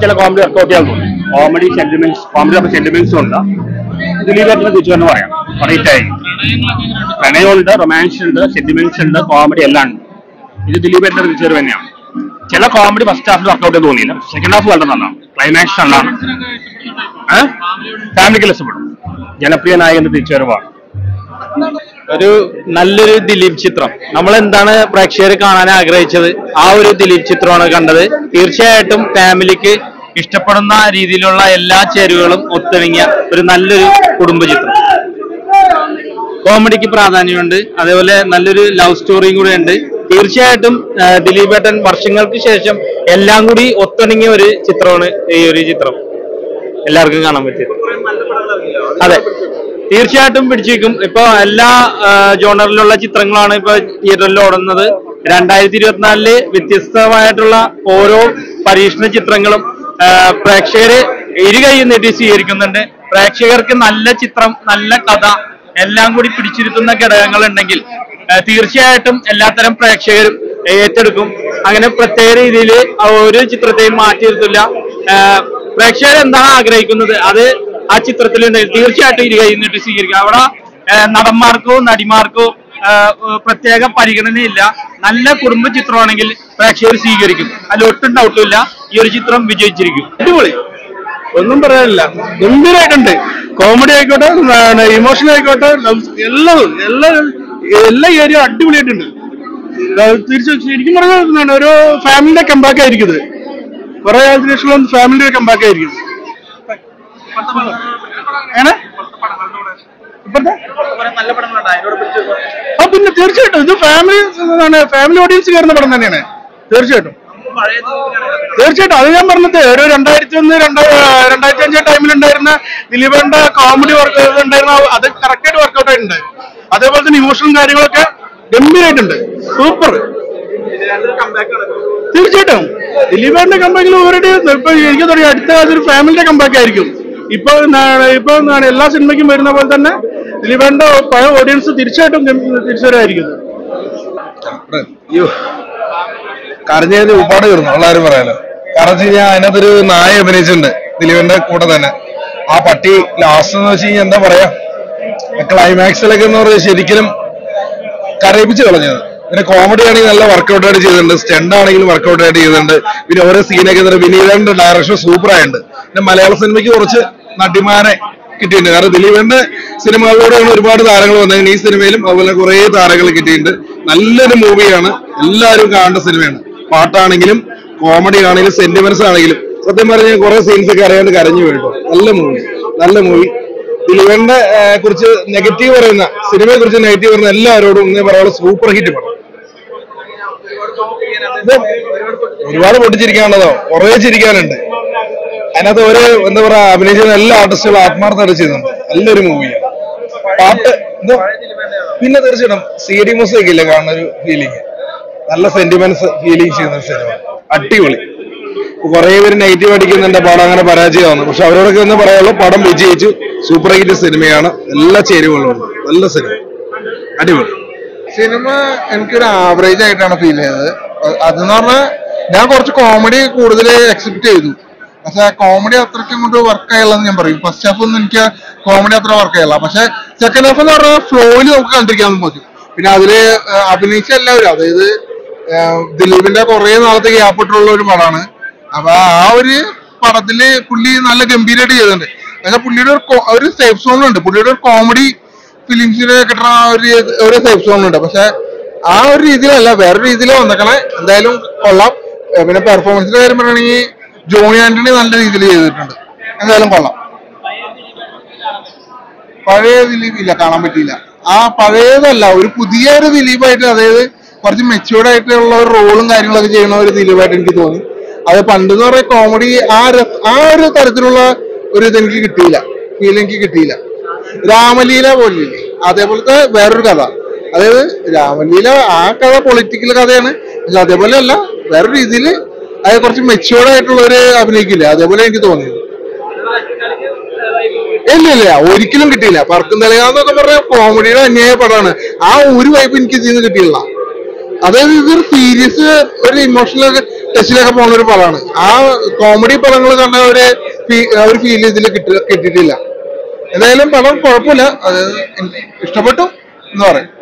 ചില comedy workout ചെയ്യാൻ തോന്നും കോമഡി സെന്റിമെന്റ്സ് കോമഡി സെന്റിമെന്റ്സും ഉണ്ട് ദിലീപ് ഏട്ടനെ തിരിച്ചു തന്നെ പറയാം പറയിട്ടായി പ്രണയമുണ്ട് റൊമാൻസ് ഉണ്ട് സെന്റിമെന്റ്സ് ഉണ്ട് കോമഡി എല്ലാം ഉണ്ട് ഇത് ദിലീപ് ഏട്ടന്റെ തിരിച്ചു തന്നെയാണ് ചില കോമഡി ഫസ്റ്റ് ഹാഫിൽ വർക്കൗട്ട് തോന്നിയില്ല സെക്കൻഡ് ഹാഫ് വളരെ നല്ലതാണ് ക്ലൈമാക്സ് നല്ലതാണ് ഫാമിലിക്ക് രസപ്പെടും ജനപ്രിയ നായകന്റെ തിരിച്ചുവരവാണ് ഒരു നല്ലൊരു ദിലീപ് ചിത്രം നമ്മൾ എന്താണ് പ്രേക്ഷകർ കാണാൻ ആഗ്രഹിച്ചത് ആ ഒരു ദിലീപ് ചിത്രമാണ് കണ്ടത് തീർച്ചയായിട്ടും ഫാമിലിക്ക് ഇഷ്ടപ്പെടുന്ന രീതിയിലുള്ള എല്ലാ ചേരുവകളും ഒത്തിണങ്ങിയ ഒരു നല്ലൊരു കുടുംബ ചിത്രം കോമഡിക്ക് പ്രാധാന്യമുണ്ട് അതേപോലെ നല്ലൊരു ലവ് സ്റ്റോറിയും കൂടെ ഉണ്ട് തീർച്ചയായിട്ടും ആ, ദിലീപ് ഏട്ടൻ വർഷങ്ങൾക്ക് ശേഷം എല്ലാം കൂടി ഒത്തിണങ്ങിയ ഒരു ചിത്രമാണ് ഈ ഒരു ചിത്രം എല്ലാവർക്കും കാണാൻ പറ്റിയത് അതെ തീർച്ചയായിട്ടും പിടിച്ചേക്കും ഇപ്പൊ എല്ലാ ജോണറിലുള്ള ചിത്രങ്ങളാണ് ഇപ്പൊ തിയേറ്ററിൽ ഓടുന്നത് രണ്ടായിരത്തി ഇരുപത്തിനാലില് വ്യത്യസ്തമായിട്ടുള്ള ഓരോ പരീക്ഷണ ചിത്രങ്ങളും ആ, പ്രേക്ഷകര് ഇരു കൈ നീട്ടി സ്വീകരിക്കുന്നുണ്ട് പ്രേക്ഷകർക്ക് നല്ല ചിത്രം നല്ല കഥ എല്ലാം കൂടി പിടിച്ചിരുത്തുന്ന ഘടകങ്ങൾ ഉണ്ടെങ്കിൽ ആ, തീർച്ചയായിട്ടും എല്ലാത്തരം പ്രേക്ഷകരും ഏറ്റെടുക്കും അങ്ങനെ പ്രത്യേക രീതിയിൽ ഒരു ചിത്രത്തെയും മാറ്റി നിർത്തില്ല ആ, പ്രേക്ഷകർ എന്താണ് ആഗ്രഹിക്കുന്നത് അത് ആ ചിത്രത്തിൽ തീർച്ചയായിട്ടും ഇരു കൈ നീട്ടി സ്വീകരിക്കുക അവിടെ ആ, നടന്മാർക്കോ നടിമാർക്കോ ആ, പ്രത്യേക പരിഗണനയില്ല നല്ല കുടുംബ ചിത്രമാണെങ്കിൽ പ്രേക്ഷകർ സ്വീകരിക്കും അതിൽ ഒട്ടും ഡൗട്ടും ഇല്ല ഈ ഒരു ചിത്രം വിജയിച്ചിരിക്കും അടിപൊളി ഒന്നും പറയാനില്ല ഗംഭീരമായിട്ടുണ്ട് കോമഡി ആയിക്കോട്ടെ ഇമോഷൻ ആയിക്കോട്ടെ love- എല്ലാതും എല്ലാ എല്ലാ ഏരിയ അടിപൊളിയായിട്ടുണ്ട് തീർച്ചയായും ശരിക്കും പറഞ്ഞാൽ എന്താണ് ഒരു ഫാമിലിയുടെ കമ്പാക്ക് ആയിരിക്കും ഇത് കുറെ കാലത്തിന് ശേഷമുള്ള ഫാമിലിയുടെ കമ്പാക്ക് ആയിരിക്കും ഏനെ ഇപ്പോഴത്തെ ആ പിന്നെ തീർച്ചയായിട്ടും ഇത് ഫാമിലി എന്താണ് ഫാമിലി ഓഡിയൻസ് കയറുന്ന പടം തന്നെയാണ് തീർച്ചയായിട്ടും തീർച്ചയായിട്ടും അത് ഞാൻ പറഞ്ഞത് ഒരു രണ്ടായിരത്തി ഒന്ന് രണ്ടായിരത്തി അഞ്ച് ടൈമിലുണ്ടായിരുന്ന ദിലീപന്റെ കോമഡി വർക്ക് ഉണ്ടായിരുന്ന അത് കറക്റ്റ് ആയിട്ട് വർക്ക്ഔട്ട് ആയിട്ടുണ്ട് അതേപോലെ തന്നെ ഇമോഷണൽ കാര്യങ്ങളൊക്കെ ഗംഭീരമായിട്ടുണ്ട് സൂപ്പർ തീർച്ചയായിട്ടും ദിലീപേന്റെ കമ്പാക്കിൽ ഓൾറെഡി ഇപ്പൊ എനിക്ക് തുടങ്ങി അടുത്ത കാലത്ത് ഒരു ഫാമിലിയുടെ കമ്പാക്ക് ആയിരിക്കും ഇപ്പൊ എന്താണ് ഇപ്പൊ എന്താണ് എല്ലാ സിനിമയ്ക്കും വരുന്ന പോലെ തന്നെ ദിലീപേന്റെ പഴയ ഓഡിയൻസ് തീർച്ചയായിട്ടും തിരിച്ചുവരായിരിക്കും അയ്യോ കരഞ്ഞത് ഉപ്പാട് കയറുന്നു എല്ലാവരും പറയാലോ കാരണം വെച്ച് കഴിഞ്ഞാൽ അതിനകത്തൊരു നായ അഭിനയിച്ചിട്ടുണ്ട് ദിലീപിന്റെ കൂടെ തന്നെ ആ പട്ടി ലാസ്റ്റ് എന്ന് വെച്ച് കഴിഞ്ഞാൽ എന്താ പറയാ ക്ലൈമാക്സിലൊക്കെ എന്ന് പറഞ്ഞാൽ ശരിക്കും കരയിപ്പിച്ച് കളഞ്ഞത് പിന്നെ കോമഡി ആണെങ്കിൽ നല്ല വർക്കൗട്ട് ആയിട്ട് ചെയ്തിട്ടുണ്ട് സ്റ്റണ്ട് ആണെങ്കിലും വർക്കൗട്ട് ആയിട്ട് ചെയ്തിട്ടുണ്ട് പിന്നെ ഓരോ സീനൊക്കെ എന്താ വിനീതന്റെ ഡയറക്ഷൻ സൂപ്പർ ആയിട്ടുണ്ട് പിന്നെ മലയാള സിനിമയ്ക്ക് കുറച്ച് നടിമാരെ കിട്ടിയിട്ടുണ്ട് കാരണം ദിലീപന്റെ സിനിമകളിലൂടെയാണ് ഒരുപാട് താരങ്ങൾ വന്നത് ഈ സിനിമയിലും അതുപോലെ കുറെ താരങ്ങൾ കിട്ടിയിട്ടുണ്ട് നല്ലൊരു മൂവിയാണ് എല്ലാവരും കാണേണ്ട സിനിമയാണ് പാട്ടാണെങ്കിലും കോമഡി ആണെങ്കിലും സെന്റിമെന്റ്സ് ആണെങ്കിലും സത്യം പറഞ്ഞാൽ കുറെ സീൻസ് ഒക്കെ അറിയാണ്ട് കരഞ്ഞു പോയിട്ടോ നല്ല മൂവി നല്ല മൂവി ദിലീപന്റെ ഏഹ്, കുറിച്ച് നെഗറ്റീവ് പറയുന്ന സിനിമയെ കുറിച്ച് നെഗറ്റീവ് പറയുന്ന എല്ലാവരോടും ഇന്നേ പറയാനുള്ള സൂപ്പർ ഹിറ്റ് പടം ഇത് ഒരുപാട് പൊട്ടിച്ചിരിക്കാനുള്ളതോ കുറെ ചിരിക്കാനുണ്ട് അതിനകത്ത് ഒരു എന്താ പറയാ അഭിനയിക്കുന്ന എല്ലാ ആർട്ടിസ്റ്റുകളും ആത്മാർത്ഥമായിട്ട് ചെയ്യുന്നുണ്ട് നല്ലൊരു മൂവിയാണ് പാട്ട് എന്തോ പിന്നെ തീർച്ചയായിട്ടും സി ഡി മ്യൂസിക് ഇല്ല കാണുന്ന ഒരു ഫീലിംഗ് നല്ല സെന്റിമെന്റ്സ് ഫീലിംഗ് ചെയ്യുന്ന ഒരു സിനിമ അടിപൊളി കുറെ പേര് നെഗറ്റീവ് അടിക്കുന്നുണ്ട് പടം അങ്ങനെ പരാജയമാണ് പക്ഷെ അവരോടൊക്കെ ഒന്ന് പറയാനുള്ളൂ പടം വിജയിച്ചു സൂപ്പർ ഹിറ്റ് സിനിമയാണ് എല്ലാ ചേരുവകളും ഉണ്ട് നല്ല സിനിമ അടിപൊളി സിനിമ എനിക്കൊരു ആവറേജ് ആയിട്ടാണ് ഫീൽ ചെയ്തത് അ- അതെന്ന് പറഞ്ഞാൽ ഞാൻ കുറച്ച് കോമഡി കൂടുതൽ എക്സെപ്റ്റ് ചെയ്തു പക്ഷെ കോമഡി അത്രയ്ക്ക് അങ്ങോട്ട് വർക്ക് ആയില്ലെന്ന് ഞാൻ പറയും ഫസ്റ്റ് ഹാഫ് ഒന്നും എനിക്ക് കോമഡി അത്ര വർക്ക് ആയില്ല പക്ഷെ സെക്കൻഡ് ഹാഫ് എന്ന് പറഞ്ഞാൽ ഫ്ലോയിൽ നമുക്ക് കണ്ടിരിക്കാൻ പറ്റും പിന്നെ അതില് ആ, അഭിനയിച്ച എല്ലാവരും അതായത് ആ, ദിലീപിന്റെ കുറെ നാളത്തെ ഗ്യാപ്പ് ഇട്ടുള്ള ഒരു പടമാണ് അപ്പൊ ആ ഒരു പടത്തില് പുള്ളി നല്ല ഗംഭീരമായിട്ട് ചെയ്തിട്ടുണ്ട് പക്ഷെ പുള്ളിയുടെ ഒരു കോ- ഒരു സേഫ് സോണുണ്ട് പുള്ളിയുടെ ഒരു കോമഡി ഫിലിംസിൽ കിട്ടുന്ന ആ ഒരു ഒരു സേഫ് സോണുണ്ട് പക്ഷെ ആ ഒരു രീതിയിലല്ല വേറെ രീതിയിൽ വന്നേക്കണേ എന്തായാലും കൊള്ളാം ഏ, പിന്നെ പെർഫോമൻസിന്റെ കാര്യം പറയുകയാണെങ്കിൽ ജോണി ആന്റണി നല്ല രീതിയിൽ ചെയ്തിട്ടുണ്ട് എന്തായാലും കൊള്ളാം പഴയ ദിലീപ് ഇല്ല കാണാൻ പറ്റിയില്ല ആ പഴയതല്ല ഒരു പുതിയ ഒരു ദിലീപായിട്ട് അതായത് കുറച്ച് മെച്യൂർഡ് ആയിട്ടുള്ള ഒരു റോളും കാര്യങ്ങളൊക്കെ ചെയ്യുന്ന ഒരു ദിലീപായിട്ട് എനിക്ക് തോന്നി അത് പണ്ട് എന്ന് പറയുന്ന കോമഡി ആ രസ- ആ ഒരു തരത്തിലുള്ള ഒരു ഇത് എനിക്ക് കിട്ടിയില്ല ഫീൽ എനിക്ക് കിട്ടിയില്ല രാമലീല പോലില്ലേ അതേപോലത്തെ വേറൊരു കഥ അതായത് രാമലീല ആ കഥ പൊളിറ്റിക്കൽ കഥയാണ് പക്ഷെ അതേപോലെ അല്ല വേറൊരു രീതിയിൽ അത് കുറച്ച് മെച്യൂർഡ് ആയിട്ടുള്ള ഒരു അഭിനയിക്കില്ല അതേപോലെ എനിക്ക് തോന്നിയത് ഇല്ല ഇല്ല ഒരിക്കലും കിട്ടിയില്ല പറക്കും തലയാന്നൊക്കെ പറഞ്ഞ കോമഡിയുടെ അന്യായ പടമാണ് ആ ഒരു വൈബ് എനിക്ക് ഇതിൽ നിന്ന് കിട്ടിയില്ല അതായത് ഇതൊരു സീരിയസ് ഒരു ഇമോഷണൽ ടെസ്റ്റിലൊക്കെ പോകുന്ന ഒരു പടമാണ് ആ കോമഡി പടങ്ങൾ കണ്ട ഒരു ഫീ- ആ ഒരു ഫീൽ ഇതിൽ കിട്ടി കിട്ടിയിട്ടില്ല എന്തായാലും പടം കുഴപ്പമില്ല അത് എനിക്ക് ഇഷ്ടപ്പെട്ടു എന്ന് പറയാം